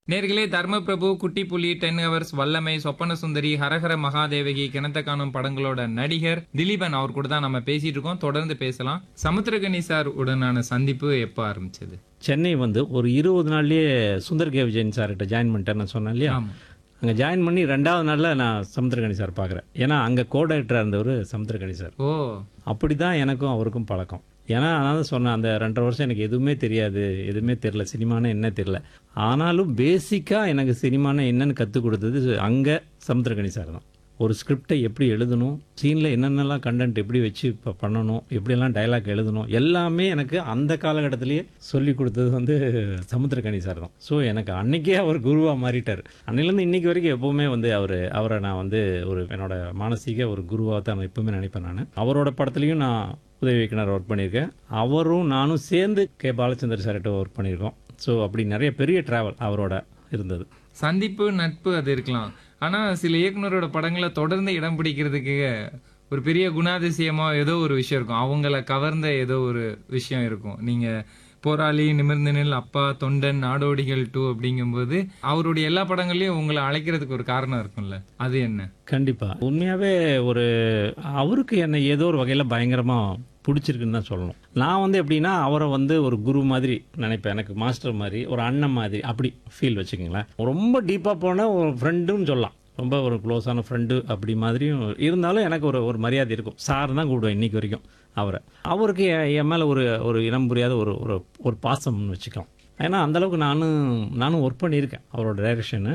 நேர்களே தர்மபிரபு குட்டி புலி டென் ஹவர்ஸ் வல்லமை சொப்பன சுந்தரி ஹரஹர மகாதேவகி கிணத்த காணும் படங்களோட நடிகர் திலீபன் அவர் கூட தான் நம்ம பேசிட்டு இருக்கோம் தொடர்ந்து பேசலாம் சமுத்திரகனி சார் உடனான சந்திப்பு எப்போ ஆரம்பிச்சது சென்னை வந்து ஒரு இருபது நாள்லயே சுந்தர் கே விஜயன் சார்கிட்ட ஜாயின் பண்ணிட்டேன்னு சொன்னேன் இல்லையா ஆமா அங்கே ஜாயின் பண்ணி ரெண்டாவது நாளில் நான் சமுத்திரகணி சார் பார்க்குறேன் ஏன்னா அங்கே கோடைரக்டராக இருந்தவர் சமுத்திரகணி சார் ஓ அப்படி தான் எனக்கும் அவருக்கும் பழக்கம் ஏன்னா அதான் சொன்னேன் அந்த ரெண்டரை வருஷம் எனக்கு எதுவுமே தெரியாது எதுவுமே தெரில சினிமானா என்ன தெரில ஆனாலும் பேசிக்காக எனக்கு சினிமானா என்னன்னு கற்றுக் கொடுத்தது அங்கே சமுத்திரகணி சார் தான் ஒரு ஸ்கிரிப்டை எப்படி எழுதணும் சீனில் என்னென்னலாம் கண்டென்ட் எப்படி வச்சு இப்போ பண்ணணும் எப்படியெல்லாம் டைலாக் எழுதணும் எல்லாமே எனக்கு அந்த காலகட்டத்திலேயே சொல்லி கொடுத்தது வந்து சமுத்திரகணி சார் தான் ஸோ எனக்கு அன்னைக்கே அவர் குருவாக மாறிட்டார் அன்னையிலேருந்து இன்னைக்கு வரைக்கும் எப்போவுமே வந்து அவர் அவரை நான் வந்து ஒரு என்னோட மானசீக ஒரு குருவாக தான் நான் எப்பவுமே நினைப்பேன் நான் அவரோட படத்துலையும் நான் உதவி இயக்குனர் ஒர்க் பண்ணியிருக்கேன் அவரும் நானும் சேர்ந்து கே பாலச்சந்தர் சார்கிட்ட ஒர்க் பண்ணியிருக்கோம் ஸோ அப்படி நிறைய பெரிய ட்ராவல் அவரோட இருந்தது சந்திப்பு நட்பு அது இருக்கலாம் ஆனா சில இயக்குனரோட படங்களை தொடர்ந்து இடம் பிடிக்கிறதுக்கு ஒரு பெரிய குணாதிசயமா ஏதோ ஒரு விஷயம் இருக்கும் அவங்கள கவர்ந்த ஏதோ ஒரு விஷயம் இருக்கும் நீங்க போராளி நிமிர்ந்து நில் அப்பா தொண்டன் நாடோடிகள் டூ அப்படிங்கும்போது அவருடைய எல்லா படங்களையும் உங்களை அழைக்கிறதுக்கு ஒரு காரணம் இருக்கும்ல அது என்ன கண்டிப்பாக உண்மையாகவே ஒரு அவருக்கு என்னை ஏதோ ஒரு வகையில் பயங்கரமாக பிடிச்சிருக்குன்னு தான் சொல்லணும் நான் வந்து எப்படின்னா அவரை வந்து ஒரு குரு மாதிரி நினைப்பேன் எனக்கு மாஸ்டர் மாதிரி ஒரு அண்ணன் மாதிரி அப்படி ஃபீல் வச்சுக்கோங்களேன் ரொம்ப டீப்பாக போன ஒரு ஃப்ரெண்டுன்னு சொல்லலாம் ரொம்ப ஒரு க்ளோஸான ஃப்ரெண்டு அப்படி மாதிரியும் இருந்தாலும் எனக்கு ஒரு ஒரு மரியாதை இருக்கும் சார் தான் கூப்பிடுவேன் இன்னைக்கு வரைக்கும் அவரை அவருக்கு என் என் மேலே ஒரு ஒரு இனம் புரியாத ஒரு ஒரு ஒரு பாசம்னு வச்சுக்கலாம் ஏன்னா அந்தளவுக்கு நானும் நானும் ஒர்க் பண்ணியிருக்கேன் அவரோட டைரக்ஷனு